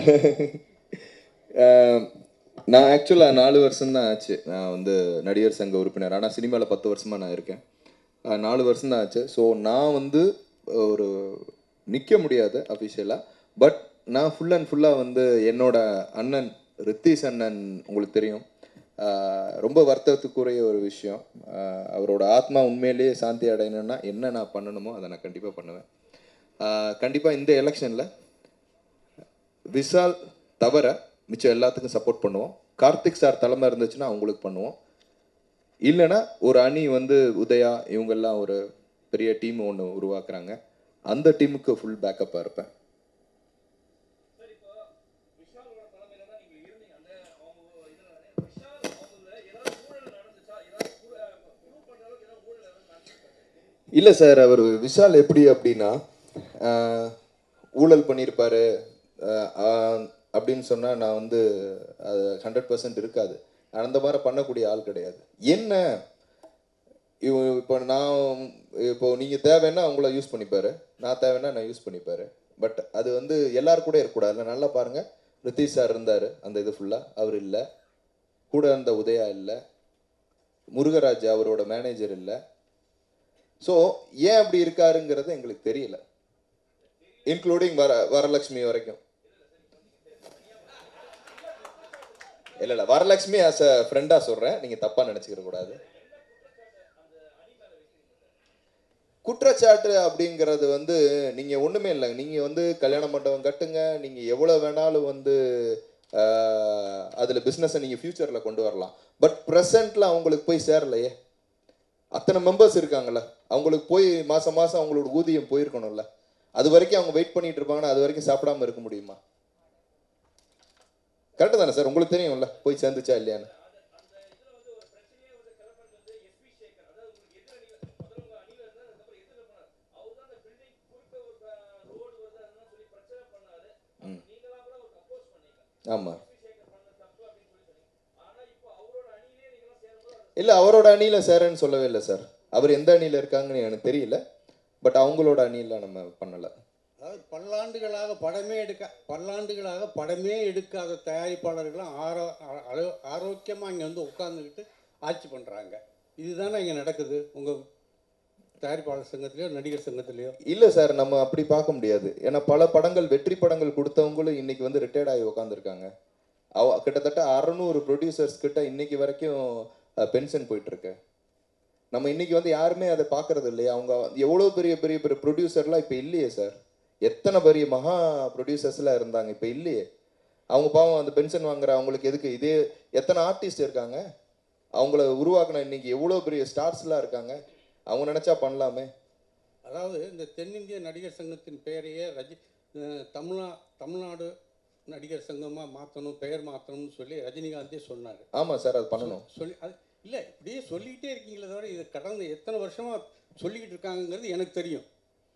அஹ், நான் ஆக்சுவலாக நாலு வருஷம் தான் ஆச்சு நான் வந்து நடிகர் சங்க உறுப்பினர் ஆனால் சினிமாவில் பத்து வருஷமாக நான் இருக்கேன் அஹ், நாலு வருஷம் தான் ஆச்சு ஸோ நான் வந்து ஒரு நிற்க முடியாது அஃபிஷியலாக பட் நான் ஃபுல் அண்ட் ஃபுல்லாக வந்து என்னோட அண்ணன் ரித்தீஷ் அண்ணன் உங்களுக்கு தெரியும் அஹ், ரொம்ப வருத்தத்துக்குரிய ஒரு விஷயம் அஹ், அவரோட ஆத்மா உண்மையிலேயே சாந்தி அடையணும்னா என்ன நான் பண்ணணுமோ அதை நான் கண்டிப்பாக பண்ணுவேன் கண்டிப்பாக இந்த எலெக்ஷனில் விஷால் தவிர மிச்சம் எல்லாத்துக்கும் சப்போர்ட் பண்ணுவோம் கார்த்திக் சார் தலைமை இருந்துச்சுன்னா அவங்களுக்கு பண்ணுவோம் இல்லைன்னா ஒரு அணி வந்து உதயா இவங்கெல்லாம் ஒரு பெரிய டீம் ஒன்று உருவாக்குறாங்க அந்த டீமுக்கு ஃபுல் பேக்கப்பாக இருப்பேன் இல்லை சார் அவர் விஷால் எப்படி அப்படின்னா ஆஹ், ஊழல் பண்ணியிருப்பாரு ஆஹ், ஆஹ், அப்படின்னு சொன்னால் நான் வந்து அது ஹண்ட்ரட் பர்சன்ட் இருக்காது அந்த மாதிரி பண்ணக்கூடிய ஆள் கிடையாது என்ன இவ இப்போ நான் இப்போ நீங்கள் தேவைன்னா உங்களை யூஸ் பண்ணிப்பாரு நான் தேவைன்னா நான் யூஸ் பண்ணிப்பாரு பட் அது வந்து எல்லாரும் கூட இருக்கக்கூடாது நல்லா பாருங்க ரித்தீஷ் சார் இருந்தார் அந்த இது ஃபுல்லாக அவர் இல்லை கூட இருந்த உதயா இல்லை முருகராஜ் அவரோட மேனேஜர் இல்லை ஸோ ஏன் அப்படி இருக்காருங்கிறது எங்களுக்கு தெரியல இன்க்ளூடிங் வர வரலட்சுமி வரைக்கும் இல்ல இல்ல வரலட்சுமி ஆஸ் அ ஃப்ரெண்டா சொல்றேன் நீங்க தப்பா நினைச்சுக்கிற கூடாது குற்றச்சாட்டு அப்படிங்கிறது வந்து நீங்க ஒண்ணுமே இல்லை நீங்க வந்து கல்யாண மண்டபம் கட்டுங்க நீங்க எவ்வளவு வேணாலும் வந்து ஆஹ், அதுல பிசினஸை நீங்க ஃபியூச்சர்ல கொண்டு வரலாம் பட் ப்ரெசென்ட்ல அவங்களுக்கு போய் சேரலையே அத்தனை மெம்பர்ஸ் இருக்காங்கல்ல அவங்களுக்கு போய் மாசம் மாசம் அவங்களோட ஊதியம் போயிருக்கணும்ல அது வரைக்கும் அவங்க வெயிட் பண்ணிட்டு இருப்பாங்கன்னா அது வரைக்கும் சாப்பிடாம இருக்க முடியுமா கரெக்டு தானே சார் உங்களுக்கு தெரியும்ல போய் சேர்ந்துச்சா இல்லையான்னு ம். ஆமா இல்ல அவரோட அணியில சேரன்னு சொல்லவே இல்லை சார் அவர் எந்த அணியில இருக்காங்கன்னு எனக்கு தெரியல பட் அவங்களோட அணியில நம்ம பண்ணல அதாவது பல்லாண்டுகளாக படமே எடுக்க பல்லாண்டுகளாக படமே எடுக்காத தயாரிப்பாளர்களும் ஆரோ ஆரோ- ஆரோக்கியமா இங்கே வந்து உட்காந்துக்கிட்டு ஆட்சி பண்ணுறாங்க இதுதானே இங்கே நடக்குது உங்கள் தயாரிப்பாளர் சங்கத்திலையோ நடிகர் சங்கத்திலையோ இல்ல சார் நம்ம அப்படி பார்க்க முடியாது ஏன்னா பல படங்கள் வெற்றி படங்கள் கொடுத்தவங்களும் இன்னைக்கு வந்து ரிட்டையர்ட் ஆகி உட்காந்துருக்காங்க அவ கிட்டத்தட்ட அறநூறு ப்ரொடியூசர்ஸ் கிட்ட இன்னைக்கு வரைக்கும் பென்ஷன் போயிட்டு இருக்கு நம்ம இன்னைக்கு வந்து யாருமே அதை பார்க்கறது இல்லையா அவங்க எவ்வளோ பெரிய பெரிய பெரிய ப்ரொடியூசர்லாம் இப்போ இல்லையே சார் எத்தனை பெரிய மகா ப்ரொடியூசர்ஸ்லாம் இருந்தாங்க இப்போ இல்லையே அவங்க பாவம் அந்த பென்ஷன் வாங்குற அவங்களுக்கு எதுக்கு இதே எத்தனை ஆர்டிஸ்ட் இருக்காங்க அவங்கள உருவாக்குன இன்னைக்கு எவ்வளோ பெரிய ஸ்டார்ஸ்லாம் இருக்காங்க அவங்க நினைச்சா பண்ணலாமே அதாவது இந்த தென்னிந்திய நடிகர் சங்கத்தின் பெயரையே ரஜி அஹ் தமிழ்நா தமிழ்நாடு நடிகர் சங்கமாக மாற்றணும் பெயர் மாற்றணும்னு சொல்லி ரஜினிகாந்தே சொன்னார் ஆமா சார் அது பண்ணணும் சொல்லி அது இல்லை இப்படியே சொல்லிக்கிட்டே இருக்கீங்களே தவிர இது கடந்த எத்தனை வருஷமாக சொல்லிக்கிட்டு இருக்காங்கங்கிறது எனக்கு தெரியும்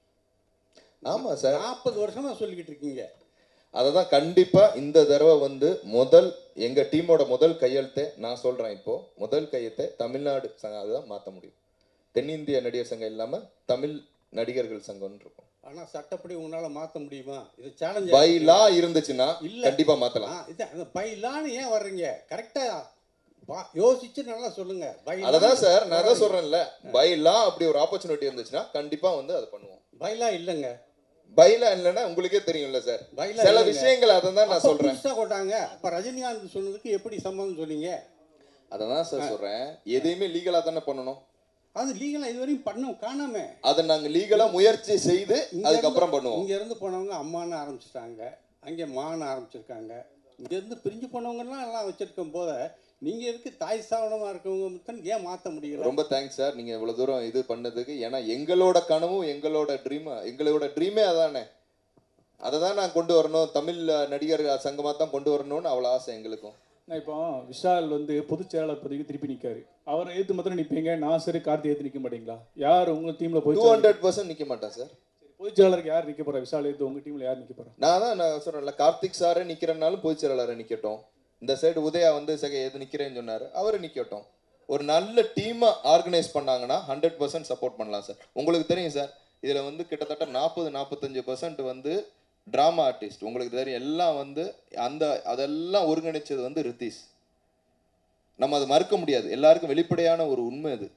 ஆமா சார் நாற்பது வருஷமா சொல்லிக்கிட்டு இருக்கீங்க அதை தான் கண்டிப்பா இந்த தடவை வந்து முதல் எங்க டீமோட முதல் கையெழுத்தை நான் சொல்றேன் இப்போ முதல் கையெழுத்தை தமிழ்நாடு சங்கம் அதுதான் மாற்ற முடியும் தென்னிந்திய நடிகர் சங்கம் இல்லாம தமிழ் நடிகர்கள் சங்கம்னு இருக்கும் ஆனா சட்டப்படி உங்களால மாத்த முடியுமா இது சேலஞ்ச் பை லா இருந்துச்சுன்னா இல்ல. கண்டிப்பா மாத்தலாம் இது அந்த பைலான்னு ஏன் வர்றீங்க கரெக்டா யோசிச்சு நல்லா சொல்லுங்க பைலா அததான் சார் நான் தான் சொல்றேன்ல பை லா அப்படி ஒரு ஆப்பர்ச்சுனிட்டி இருந்துச்சுன்னா கண்டிப்பா வந்து அதை பண்ணுவோம் பைலா இல்லைங்க பைலா இல்லைன்னா உங்களுக்கே தெரியும்ல சார் பைலா சில இல்லைங்க. விஷயங்கள் அதை தான் நான் அப்ப சொல்றேன் புதுசா கொண்டாங்க அப்ப ரஜினிகாந்த் சொன்னதுக்கு எப்படி சம்மதம் சொன்னீங்க அதை தான் சார் சொல்றேன் எதையுமே லீகலா தானே பண்ணணும் அது லீகலா இதுவரையும் பண்ணோம் காணாம அதை நாங்க லீகலா முயற்சி செய்து இங்க அதுக்கப்புறம் இருந்து- பண்ணுவோம் இங்க இருந்து போனவங்க அம்மான்னு ஆரம்பிச்சிட்டாங்க அங்கே மான்னு ஆரம்பிச்சிருக்காங்க இங்க இருந்து பிரிஞ்சு போனவங்கலாம் எல்லாம் வச்சிருக்கும் போத நீங்க இருக்கு தாய் ஸ்தாபனமா இருக்கவங்க மட்டும் ஏன் மாத்த முடியல ரொம்ப தேங்க்ஸ் சார் நீங்க இவ்வளவு தூரம் இது பண்ணதுக்கு ஏன்னா எங்களோட கனவும் எங்களோட ட்ரீம் எங்களோட ட்ரீமே அதானே அதை தான் நான் கொண்டு வரணும் தமிழ் நடிகர் சங்கமா தான் கொண்டு வரணும்னு அவ்வளோ ஆசை எங்களுக்கும் நான் இப்போ விஷால் வந்து பொதுச் செயலாளர் பதவிக்கு திருப்பி நிற்காரு அவரை எதிர்த்து மாத்திரம் நிற்பீங்க நான் சரி கார்த்தி எதிர்த்து நிற்க மாட்டீங்களா யார் உங்க டீம்ல டூ பொதுச் ஹண்ட்ரட் பர்சன்ட் நிற்க மாட்டேன் சார் பொதுச் செயலாளருக்கு யார் நிற்க போறா விஷால் எதிர்த்து உங்க டீம்ல யார் நிற்க போறா நான் தான் நான் சொல்றேன்ல கார்த்திக் சாரே நிக்கிறனாலும் பொதுச் செயலாளரை நிக்கட்டும் இந்த சைடு உதயா வந்து சக எது நிக்கிறேன்னு சொன்னாரு அவரு நிக்கட்டும் ஒரு நல்ல டீமை ஆர்கனைஸ் பண்ணாங்கன்னா ஹண்ட்ரட் பர்சன்ட் சப்போர்ட் பண்ணலாம் சார் உங்களுக்கு தெரியும் சார் இதுல வந்து கிட்டத்தட்ட நாற்பது நாற்பத்தஞ்சு பர்சன்ட் வந்து ட்ராமா ஆர்டிஸ்ட் உங்களுக்கு தெரியும் எல்லாம் வந்து அந்த அதெல்லாம் ஒருங்கிணைச்சது வந்து ரித்தீஷ் நம்ம அதை மறுக்க முடியாது எல்லாருக்கும் வெளிப்படையான ஒரு உண்மை அது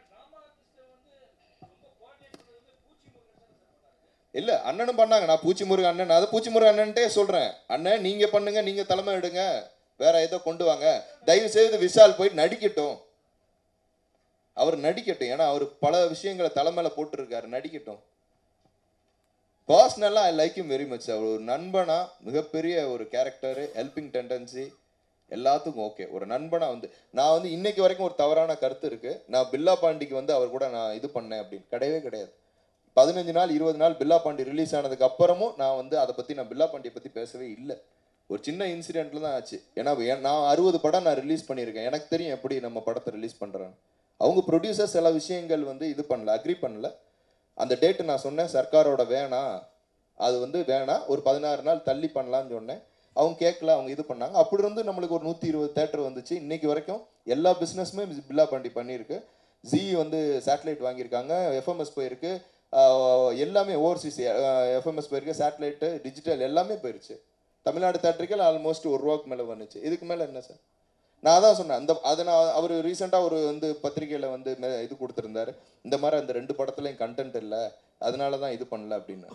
இல்ல அண்ணனும் பண்ணாங்க நான் பூச்சி முருகன் அண்ணன் நான் அதை பூச்சி முருகன் அண்ணன்ட்டே சொல்றேன் அண்ணன் நீங்க பண்ணுங்க நீங்க தலைமை எடுங்க வேற ஏதோ கொண்டு வாங்க தயவு செய்து விஷால் போய் நடிக்கட்டும் அவர் நடிக்கட்டும் ஏன்னா அவர் பல விஷயங்களை தலைமையில போட்டிருக்காரு நடிக்கட்டும் பர்சனலாக I like him very much அவர் ஒரு நண்பனா மிகப்பெரிய ஒரு கேரக்டர் ஹெல்பிங் டெண்டன்சி எல்லாத்துக்கும் ஓகே ஒரு நண்பனா வந்து நான் வந்து இன்னைக்கு வரைக்கும் ஒரு தவறான கருத்து இருக்கு நான் பில்லா பாண்டிக்கு வந்து அவர் கூட நான் இது பண்ணேன் அப்படின்னு கிடையவே கிடையாது பதினஞ்சு நாள் இருபது நாள் பில்லா பாண்டி ரிலீஸ் ஆனதுக்கு அப்புறமும் நான் வந்து அதை பத்தி நான் பில்லா பாண்டியை பத்தி பேசவே இல்லை ஒரு சின்ன இன்சிடென்ட்ல தான் ஆச்சு ஏன்னா எ- நான் அறுபது படம் நான் ரிலீஸ் பண்ணியிருக்கேன் எனக்கு தெரியும் எப்படி நம்ம படத்தை ரிலீஸ் பண்றாங்க அவங்க ப்ரொடியூசர் சில விஷயங்கள் வந்து இது பண்ணல அக்ரி பண்ணல அந்த டேட்டு நான் சொன்னேன் சர்க்காரோட வேணாம் அது வந்து வேணாம் ஒரு பதினாறு நாள் தள்ளி பண்ணலாம்னு சொன்னேன் அவங்க கேட்கல அவங்க இது பண்ணாங்க அப்படி இருந்து நம்மளுக்கு ஒரு நூற்றி இருபது தேட்டர் வந்துச்சு இன்னைக்கு வரைக்கும் எல்லா பிஸ்னஸுமே பில்லா பாண்டி பண்ணியிருக்கு ஜி வந்து சேட்டலைட் வாங்கியிருக்காங்க எஃப்எம்எஸ் போயிருக்கு ஆஹ் எல்லாமே ஓவர்சீஸ் எஃப்எம்எஸ் போயிருக்கு சேட்டலைட்டு டிஜிட்டல் எல்லாமே போயிருச்சு தமிழ்நாடு தேட்டருக்கே ஆல்மோஸ்ட் ஒரு ரூபாய்க்கு மேலே வந்துச்சு இதுக்கு மேலே என்ன சார் நான் அதான் சொன்னேன் அந்த அதை நான் அவர் ரீசெண்டாக ஒரு வந்து பத்திரிக்கையில் வந்து மே- இது கொடுத்துருந்தாரு இந்த மாதிரி அந்த ரெண்டு படத்துலையும் கண்டென்ட் இல்லை அதனால தான் இது பண்ணல அப்படின்னு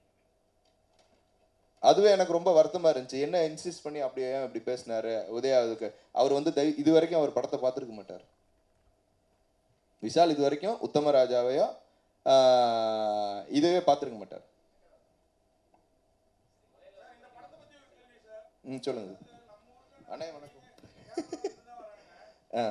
அதுவே எனக்கு ரொம்ப வருத்தமா இருந்துச்சு என்ன இன்சிஸ்ட் பண்ணி அப்படியே ஏன் இப்படி பேசினாரு உதயா அதுக்கு அவர் வந்து தை- இது வரைக்கும் அவர் படத்தை பார்த்துருக்க மாட்டார் விஷால் இது வரைக்கும் உத்தமராஜாவையோ ஆஹ், இதுவே பார்த்துருக்க மாட்டார் ம் சொல்லுங்க அண்ணே வணக்கம் ஆ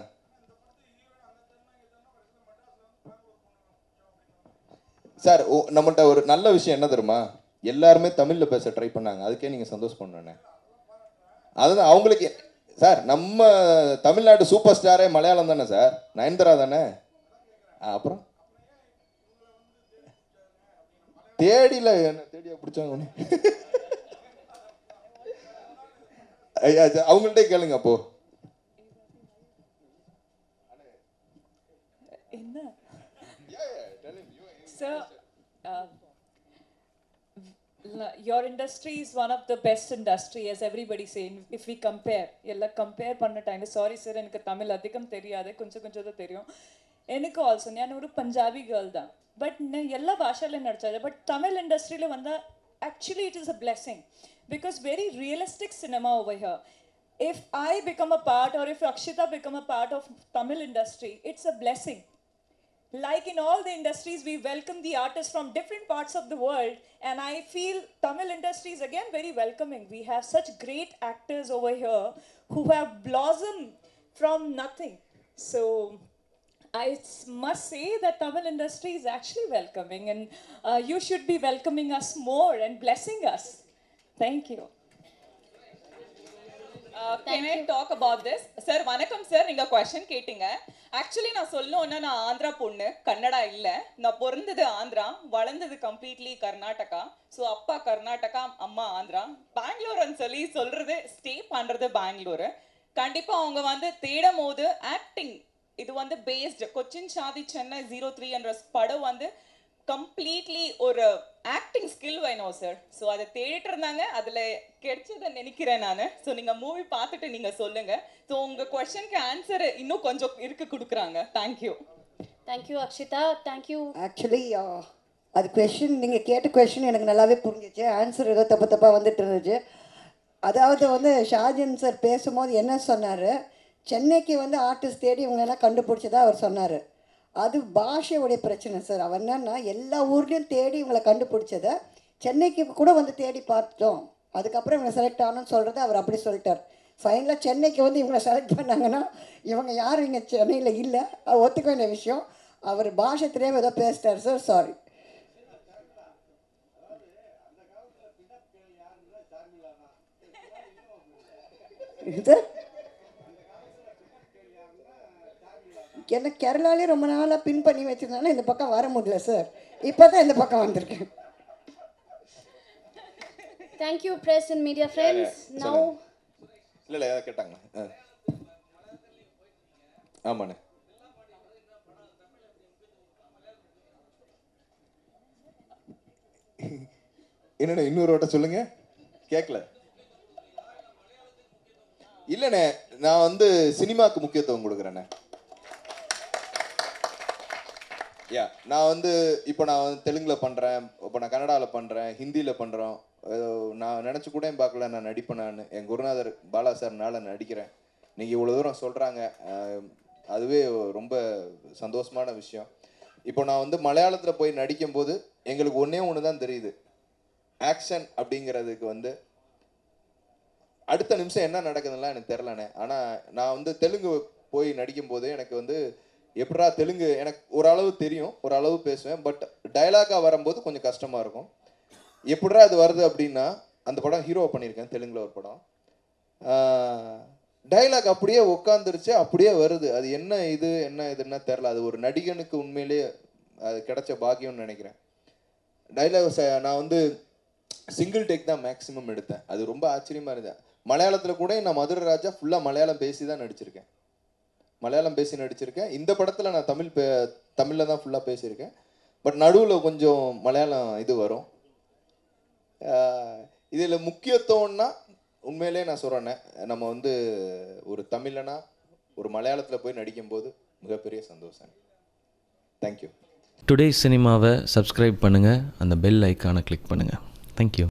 சார் ஓ நம்மள்ட்ட ஒரு நல்ல விஷயம் என்ன தெரியுமா எல்லாருமே தமிழ்ல பேச ட்ரை பண்ணாங்க அதுக்கே நீங்க சந்தோஷப்படணுண்ணே அதுதான் அவங்களுக்கு சார் நம்ம தமிழ்நாட்டு சூப்பர் ஸ்டாரே மலையாளம் தானே சார் நயன்தாரா தானே ஆ, அப்புறம் தேடில என்ன தேடியா பிடிச்சாங்க உன்னை? ஐயா சரி, அவங்கள்ட்டே கேளுங்க அப்போ என்ன Sir, uh, l- your industry is one of the best industry as everybody saying if we compare எல்லாம் compare பண்ண டைம் சாரி சார் எனக்கு தமிழ் அதிகம் தெரியாது கொஞ்சம் கொஞ்சம் தான் தெரியும் எனக்கு ஆல்சோ ഞാൻ ഒരു പഞ്ചാബി ഗേൾ தான் பட் நான் எல்லா பாஷையிலும் நடிச்சது பட் தமிழ் இண்டஸ்ட்ரியில் வந்தால் actually it is a blessing because very realistic cinema over here if I become a part or if Akshita become a part of Tamil industry, it's a blessing. Like in all the industries, we welcome the artists from different parts of the world, and I feel Tamil industry is again very welcoming. We have such great actors over here who have blossomed from nothing. So I s- must say that Tamil industry is actually welcoming, and uh, you should be welcoming us more and blessing us. Thank you. Can I talk about this sir வணக்கம் சார் நீங்க question கேட்டீங்க actually நான் சொல்லணும்னா நான் ஆந்திரா பொண்ணு கன்னடா இல்ல நான் பிறந்தது ஆந்திரா வளர்ந்தது கம்ப்ளீட்லி கர்நாடகா ஸோ அப்பா கர்நாடகா அம்மா ஆந்திரா பெங்களூர்னு சொல்லி சொல்றது ஸ்டே பண்றது பெங்களூரு கண்டிப்பா அவங்க வந்து தேடும் போது ஆக்டிங் இது வந்து பேஸ்டு கொச்சின் சாதி சென்னை ஜீரோ த்ரீ என்ற படம் வந்து கம்ப்ளீட்லி ஒரு ஆக்டிங் ஸ்கில் வேணும் சார் ஸோ அதை தேடிட்டு இருந்தாங்க அதில் கிடைச்சதை நினைக்கிறேன் நான் ஸோ நீங்கள் மூவி பார்த்துட்டு நீங்கள் சொல்லுங்கள் ஸோ உங்கள் கொஷனுக்கு ஆன்சர் இன்னும் கொஞ்சம் இருக்கு கொடுக்குறாங்க thank you thank you Akshita thank you actually அது கொஷின் நீங்கள் கேட்ட கொஷின் எனக்கு நல்லாவே புரிஞ்சிச்சு ஆன்சர் ஏதோ தப்பு தப்பாக வந்துட்டு இருந்துச்சு அதாவது வந்து ஷாஜன் சார் பேசும்போது என்ன சொன்னார் சென்னைக்கு வந்து ஆர்டிஸ்ட் தேடி இவங்க எல்லாம் கண்டுபிடிச்சதா அவர் சொன்னார் அது பாஷையுடைய பிரச்சனை சார் அவர் என்னன்னா எல்லா ஊர்லேயும் தேடி இவங்களை கண்டுபிடிச்சதை சென்னைக்கு கூட வந்து தேடி பார்த்துட்டோம் அதுக்கப்புறம் இவங்க செலக்ட் ஆனோன்னு சொல்கிறத அவர் அப்படி சொல்லிட்டார் ஃபைனலாக சென்னைக்கு வந்து இவங்களை செலக்ட் பண்ணாங்கன்னா இவங்க யாரும் இங்கே சென்னையில் இல்லை அது ஒத்துக்க வேண்டிய விஷயம் அவர் பாஷை தெரியாமல் ஏதோ பேசிட்டார் சார் சாரி இது என்ன கேரளாலே ரொம்ப நாளாக பின் பண்ணி வச்சிருந்தாலும் இந்த பக்கம் வர முடியல சார் இப்போ தான் இந்த பக்கம் வந்திருக்கேன் thank you press and media friends now இல்ல இல்ல யாராவது கேட்டாங்க ஆ. ஆமாண்ணே என்னண்ணே இன்னொரு வாட்ட சொல்லுங்க கேட்கல இல்லைண்ணே நான் வந்து சினிமாக்கு முக்கியத்துவம் கொடுக்குறேண்ணே யா நான் வந்து இப்போ நான் வந்து தெலுங்கில் பண்ணுறேன் இப்போ நான் கன்னடாவில் பண்ணுறேன் ஹிந்தியில் பண்ணுறோம் நான் நினச்சி கூட பார்க்கல நான் நடிப்பேன் நான் என் குருநாதர் பாலா சார்னால நடிக்கிறேன் நீங்கள் இவ்வளோ தூரம் சொல்கிறாங்க அதுவே ரொம்ப சந்தோஷமான விஷயம் இப்போ நான் வந்து மலையாளத்தில் போய் நடிக்கும்போது எங்களுக்கு ஒன்றே ஒன்று தான் தெரியுது ஆக்ஷன் அப்படிங்கிறதுக்கு வந்து அடுத்த நிமிஷம் என்ன நடக்குதுலாம் எனக்கு தெரிலண்ணே ஆனால் நான் வந்து தெலுங்கு போய் நடிக்கும்போது எனக்கு வந்து எப்படா தெலுங்கு எனக்கு ஓரளவு தெரியும் ஓரளவு பேசுவேன் பட் டயலாகாக வரும்போது கொஞ்சம் கஷ்டமாக இருக்கும் எப்படிடா அது வருது அப்படின்னா அந்த படம் ஹீரோ பண்ணியிருக்கேன் தெலுங்கில் ஒரு படம் டைலாக் அப்படியே உட்காந்துருச்சு அப்படியே வருது அது என்ன இது என்ன இதுன்னா தெரில அது ஒரு நடிகனுக்கு உண்மையிலேயே அது கிடைச்ச பாக்கியம்னு நினைக்கிறேன் டைலாக் நான் வந்து சிங்கிள் டேக் தான் மேக்ஸிமம் எடுத்தேன் அது ரொம்ப ஆச்சரியமாக இருந்தேன் மலையாளத்தில் கூட நான் மதுரை ராஜா ஃபுல்லாக மலையாளம் பேசி தான் நடிச்சிருக்கேன் மலையாளம் பேசி நடிச்சிருக்கேன் இந்த படத்தில் நான் தமிழ் பே தமிழில் தான் ஃபுல்லாக பேசியிருக்கேன் பட் நடுவில் கொஞ்சம் மலையாளம் இது வரும் இதில் முக்கியத்துவம்னா உண்மையிலே நான் சொல்கிறேன்னே நம்ம வந்து ஒரு தமிழனா ஒரு மலையாளத்தில் போய் நடிக்கும்போது மிகப்பெரிய சந்தோஷம் தேங்க்யூ டுடே சினிமாவை சப்ஸ்கிரைப் பண்ணுங்கள் அந்த பெல் ஐக்கானை கிளிக் பண்ணுங்கள் தேங்க்யூ